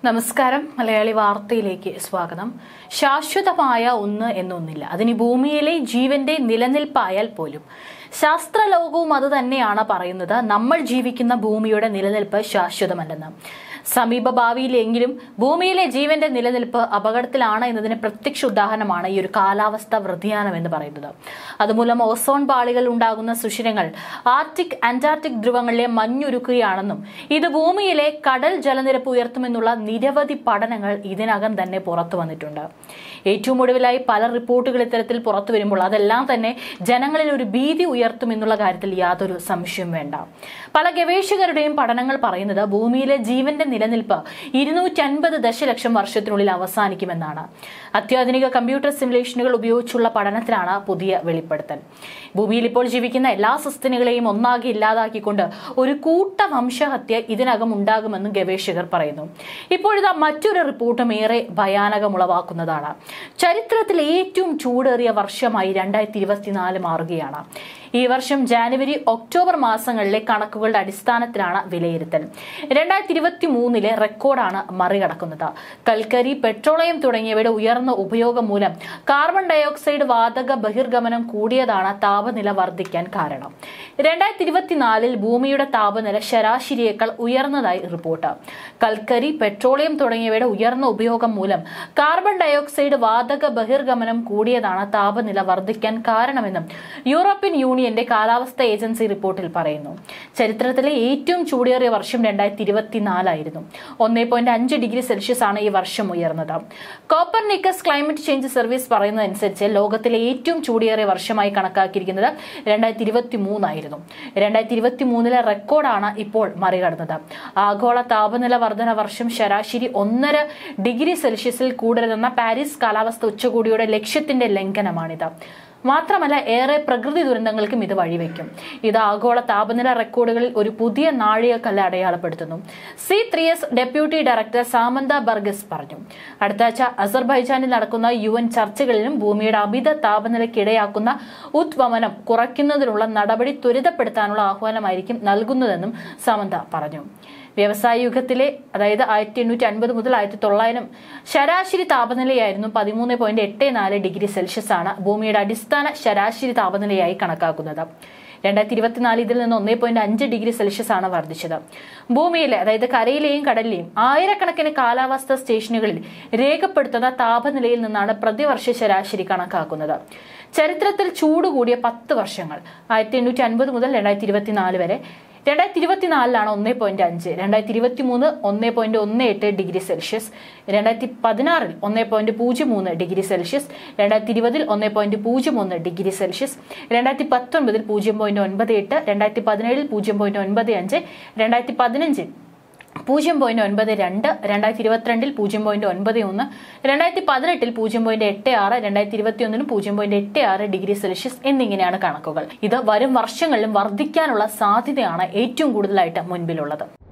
നമസ്കാരം മലയാളി വാർത്തയിലേക്ക് സ്വാഗതം ശാശ്വതമായ ഒന്ന് എന്നൊന്നില്ല അതിന് ഭൂമിയിലെ ജീവന്റെ നിലനിൽപ്പായാൽ പോലും ശാസ്ത്രലോകവും അത് തന്നെയാണ് പറയുന്നത് നമ്മൾ ജീവിക്കുന്ന ഭൂമിയുടെ നിലനിൽപ്പ് ശാശ്വതമല്ലെന്ന് സമീപ ഭാവിയിലെങ്കിലും ഭൂമിയിലെ ജീവന്റെ നിലനിൽപ്പ് അപകടത്തിലാണ് എന്നതിന് പ്രത്യക്ഷ ഉദാഹരണമാണ് ഈ ഒരു കാലാവസ്ഥ വ്യതിയാനം എന്ന് പറയുന്നത് അതുമൂലം ഓസോൺ പാളികൾ ഉണ്ടാകുന്ന സുഷിരങ്ങൾ ആർട്ടിക് അന്റാർട്ടിക് ധ്രുവങ്ങളിലെ മഞ്ഞുരുക്കുകയാണെന്നും ഇത് ഭൂമിയിലെ കടൽ ജലനിരപ്പ് ഉയർത്തുമെന്നുള്ള നിരവധി പഠനങ്ങൾ ഇതിനകം തന്നെ പുറത്തു വന്നിട്ടുണ്ട് ഏറ്റവും ഒടുവിലായി പല റിപ്പോർട്ടുകൾ ഇത്തരത്തിൽ പുറത്തു വരുമ്പോൾ അതെല്ലാം തന്നെ ജനങ്ങളിൽ ഒരു ഭീതി ഉയർത്തുമെന്നുള്ള കാര്യത്തിൽ യാതൊരു സംശയവും വേണ്ട പല ഗവേഷകരുടെയും പഠനങ്ങൾ പറയുന്നത് ഭൂമിയിലെ ജീവന്റെ നിലനിൽപ്പ് ഇരുന്നൂറ്റി അൻപത് ദശലക്ഷം വർഷത്തിനുള്ളിൽ അവസാനിക്കുമെന്നാണ് അത്യാധുനിക കമ്പ്യൂട്ടർ സിമുലേഷനുകൾ ഉപയോഗിച്ചുള്ള പഠനത്തിലാണ് പുതിയ വെളിപ്പെടുത്തൽ ഭൂമിയിൽ ഇപ്പോൾ ജീവിക്കുന്ന എല്ലാ സസ്തനികളെയും ഒന്നാകെ ഇല്ലാതാക്കിക്കൊണ്ട് ഒരു കൂട്ട വംശഹത്യ ഇതിനകം ഉണ്ടാകുമെന്നും ഗവേഷകർ പറയുന്നു ഇപ്പോഴിതാ മറ്റൊരു റിപ്പോർട്ടും ഏറെ ഭയാനകമുളവാക്കുന്നതാണ് ചരിത്രത്തിൽ ഏറ്റവും ചൂടേറിയ വർഷമായി രണ്ടായിരത്തി ഇരുപത്തിനാല് മാറുകയാണ് ഈ വർഷം ജാനുവരി ഒക്ടോബർ മാസങ്ങളിലെ കണക്കുകളുടെ അടിസ്ഥാനത്തിലാണ് വിലയിരുത്തൽ രണ്ടായിരത്തി ഇരുപത്തി മൂന്നിലെ റെക്കോർഡാണ് മറികടക്കുന്നത് കൽക്കരി പെട്രോളിയം തുടങ്ങിയവയുടെ ഉയർന്ന ഉപയോഗം മൂലം കാർബൺ ഡയോക്സൈഡ് വാതക ബഹിർഗമനം കൂടിയതാണ് താപനില വർദ്ധിക്കാൻ കാരണം രണ്ടായിരത്തി ഇരുപത്തിനാലിൽ ഭൂമിയുടെ താപനില ശരാശരിയേക്കാൾ ഉയർന്നതായി റിപ്പോർട്ട് കൽക്കരി പെട്രോളിയം തുടങ്ങിയവയുടെ ഉയർന്ന ഉപയോഗം മൂലം കാർബൺ ഡയോക്സൈഡ് വാതക ബഹിർഗമനം കൂടിയതാണ് താപനില വർദ്ധിക്കാൻ കാരണമെന്നും യൂറോപ്യൻ യൂണിയന്റെ കാലാവസ്ഥ ഏജൻസി റിപ്പോർട്ടിൽ പറയുന്നു ചരിത്രത്തിലെ ഏറ്റവും ചൂടേറിയ വർഷം രണ്ടായിരത്തി ഇരുപത്തിനാലായിരുന്നു ഒന്നേ പോയിന്റ് അഞ്ച് ഡിഗ്രി സെൽഷ്യസ് ആണ് ഈ വർഷം ഉയർന്നത് Copernicus climate change service പറയുന്നതനുസരിച്ച് ലോകത്തിലെ ഏറ്റവും ചൂടേറിയ വർഷമായി കണക്കാക്കിയിരിക്കുന്നത് രണ്ടായിരത്തി ഇരുപത്തി മൂന്നായിരുന്നു രണ്ടായിരത്തി ഇരുപത്തി മൂന്നിലെ റെക്കോർഡാണ് ഇപ്പോൾ മറികടന്നത് ആഗോള താപനില വർധന വർഷം ശരാശരി ഒന്നര ഡിഗ്രി സെൽഷ്യസിൽ കൂടരുതെന്ന പാരീസ് കാലാവസ്ഥ ഉച്ചകോടിയുടെ ലക്ഷ്യത്തിന്റെ ലംഘനമാണിത് മാത്രമല്ല ഏറെ പ്രകൃതി ദുരന്തങ്ങൾക്കും ഇത് വഴിവെക്കും ഇത് ആഗോള താപനില റെക്കോർഡുകളിൽ ഒരു പുതിയ നാഴികക്കല്ല് അടയാളപ്പെടുത്തുന്നു C three S deputy director Samantha Burgess പറഞ്ഞു അടുത്ത ആഴ്ച അസർബൈജാനിൽ നടക്കുന്ന യു എൻ ചർച്ചകളിലും ഭൂമിയുടെ അമിത താപനിലയ്ക്കിടയാക്കുന്ന ഉദ്വമനം കുറയ്ക്കുന്നതിനുള്ള നടപടി ത്വരിതപ്പെടുത്താനുള്ള ആഹ്വാനമായിരിക്കും നൽകുന്നതെന്നും സാമന്ത പറഞ്ഞു വ്യവസായ യുഗത്തിലെ അതായത് ആയിരത്തി എണ്ണൂറ്റി അൻപത് മുതൽ ആയിരത്തി തൊള്ളായിരം ശരാശരി താപനിലയായിരുന്നു പതിമൂന്ന് പോയിന്റ് എട്ട് നാല് ഡിഗ്രി സെൽഷ്യസ് ആണ് ഭൂമിയുടെ അടിസ്ഥാന ശരാശരി താപനിലയായി കണക്കാക്കുന്നത് രണ്ടായിരത്തി ഇരുപത്തിനാല് ഇതിൽ നിന്ന് ഒന്നേ പോയിന്റ് അഞ്ച് ഡിഗ്രി സെൽഷ്യസ് ആണ് വർദ്ധിച്ചത് ഭൂമിയിലെ അതായത് കരയിലെയും കടലിലെയും ആയിരക്കണക്കിന് കാലാവസ്ഥാ സ്റ്റേഷനുകളിൽ രേഖപ്പെടുത്തുന്ന താപനിലയിൽ നിന്നാണ് പ്രതിവർഷ ശരാശരി കണക്കാക്കുന്നത് ചരിത്രത്തിൽ ചൂട് കൂടിയ പത്ത് വർഷങ്ങൾ ആയിരത്തി എണ്ണൂറ്റി അൻപത് മുതൽ രണ്ടായിരത്തി ഇരുപത്തിനാല് വരെ രണ്ടായിരത്തി ഇരുപത്തിനാലിലാണ് ഒന്നേ പോയിന്റ് അഞ്ച് രണ്ടായിരത്തി ഇരുപത്തി മൂന്ന് ഒന്നേ പോയിന്റ് ഒന്ന് എട്ട് ഡിഗ്രി സെൽഷ്യസ് രണ്ടായിരത്തി പതിനാറിൽ ഒന്നേ പോയിന്റ് പൂജ്യം മൂന്ന് ഡിഗ്രി സെൽഷ്യസ് രണ്ടായിരത്തി ഇരുപതിൽ ഒന്നേ പോയിന്റ് പൂജ്യം ഒന്ന് ഡിഗ്രി സെൽഷ്യസ് രണ്ടായിരത്തി പത്തൊൻപതിൽ പൂജ്യം പോയിന്റ് ഒൻപത് എട്ട് രണ്ടായിരത്തി പതിനേഴിൽ പൂജ്യം പോയിന്റ് ഒൻപത് അഞ്ച് രണ്ടായിരത്തി പതിനഞ്ചിൽ പൂജ്യം പോയിന്റ് ഒൻപത് രണ്ട് രണ്ടായിരത്തി ഇരുപത്തിരണ്ടിൽ പൂജ്യം പോയിന്റ് ഒൻപത് ഒന്ന് രണ്ടായിരത്തി പതിനെട്ടിൽ പൂജ്യം പോയിന്റ് എട്ട് ആറ് രണ്ടായിരത്തി ഇരുപത്തി ഒന്നിന് പൂജ്യം പോയിന്റ് എട്ട് ആറ് ഡിഗ്രി സെൽഷ്യസ് എന്നിങ്ങനെയാണ് കണക്കുകൾ ഇത് വരും വർഷങ്ങളിലും വർദ്ധിക്കാനുള്ള സാധ്യതയാണ് ഏറ്റവും കൂടുതലായിട്ട് മുൻപിലുള്ളത്